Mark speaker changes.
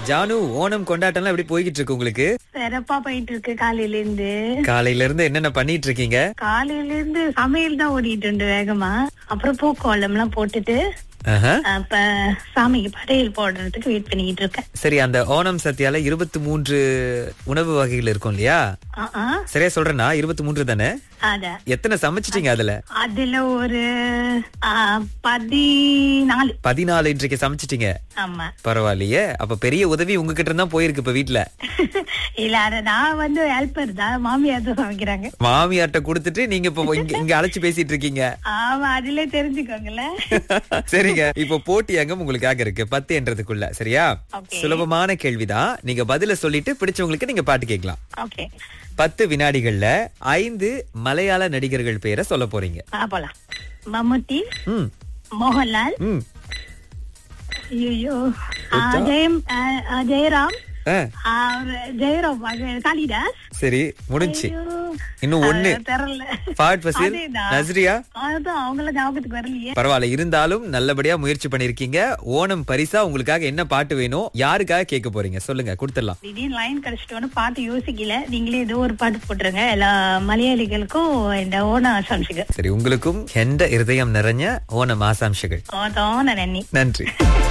Speaker 1: ஜானு ஓணம் கொண்டாட்டம்லாம் எப்படி போய்கிட்டு இருக்கு உங்களுக்கு
Speaker 2: சிறப்பா போயிட்டு இருக்கு காலையில இருந்து
Speaker 1: காலையில இருந்து என்னென்ன பண்ணிட்டு இருக்கீங்க
Speaker 2: காலையில இருந்து சமையல் தான் ஓடிட்டு உண்டு வேகமா அப்புறம் பூக்கோளம் எல்லாம் போட்டுட்டு
Speaker 1: ஆஹா.
Speaker 2: அப்ப சாமிக்கு படையல் போடுறதுக்கு வெயிட் பண்ணிக்கிட்டு இருக்கேன்
Speaker 1: சரி அந்த ஓணம் சத்யால இருபத்தி மூன்று உணவு வகைகள் இருக்கும் இல்லையா
Speaker 2: ஆ, ஆ,
Speaker 1: சரியா சொல்றேனா இருபத்தி மூன்று தானே
Speaker 2: அத
Speaker 1: எத்தனை சமைச்சிட்டீங்க அதுல
Speaker 2: அதுல ஒரு ஆ, பதினாலு
Speaker 1: பதினாலு இன்றைக்கு சமைச்சிட்டீங்க
Speaker 2: ஆமா
Speaker 1: பரவாயில்லையே அப்ப பெரிய உதவி உங்ககிட்ட தான் போயிருக்கு இப்ப வீட்ல
Speaker 2: இல்ல அத நான் வந்து ஹெல்ப்பர் தான் மாமியார் தான் சமைக்கிறாங்க
Speaker 1: மாமியார்ட்ட கொடுத்துட்டு நீங்க இப்ப இங்க இங்க அழைச்சு பேசிட்டு இருக்கீங்க
Speaker 2: ஆமா அதுல தெரிஞ்சுக்கோங்களேன்
Speaker 1: சரிங்க இப்ப போட்டி அங்கம் உங்களுக்காக இருக்கு பத்து என்றதுக்குள்ள சரியா
Speaker 2: Okay.
Speaker 1: சுலபமான கேள்விதான் நீங்க பதில சொல்லிட்டு பிடிச்சவங்களுக்கு நீங்க பாட்டு கேட்கலாம்
Speaker 2: ஓகே
Speaker 1: பத்து வினாடிகள்ல ஐந்து மலையாள நடிகர்கள் பேரை சொல்ல போறீங்க
Speaker 2: போலாம் மம்முட்டி
Speaker 1: ம்
Speaker 2: மோகன்லால்
Speaker 1: ம்
Speaker 2: ஐயோ ஜெயம் ஆ, ஆ, ஜெயராம்
Speaker 1: ஆ,
Speaker 2: ஆ, ஜெயராம் அது காளிதாஸ்
Speaker 1: சரி முடிஞ்சு
Speaker 2: ஐயோ,
Speaker 1: இன்னும் ஒண்ணு
Speaker 2: அது தெரியல
Speaker 1: ஃபாட் ஃபசீல்
Speaker 2: அதேதான்.
Speaker 1: நஸ்ரியா
Speaker 2: அதான் அவங்கள ஞாபகத்துக்கு வரலையே
Speaker 1: பரவாயில்ல இருந்தாலும் நல்லபடியா முயற்சி பண்ணிருக்கீங்க ஓணம் பரிசா உங்களுக்காக என்ன பாட்டு வேணும் யாருக்காக கேட்க போறீங்க சொல்லுங்க கொடுத்துடலாம்
Speaker 2: திடீர்னு லைன் கிடைச்சிட்டோன்னு பாட்டு யோசிக்கல நீங்களே ஏதோ ஒரு பாட்டு போட்டுருங்க எல்லா மலையாளிகளுக்கும் இந்த ஓண ஆசாம்சிகள்
Speaker 1: சரி உங்களுக்கும் எந்த இருதயம் நிறைஞ்ச ஓணம் ஆசாம்சங்கள்
Speaker 2: அதான் நான் நன்றி
Speaker 1: நன்றி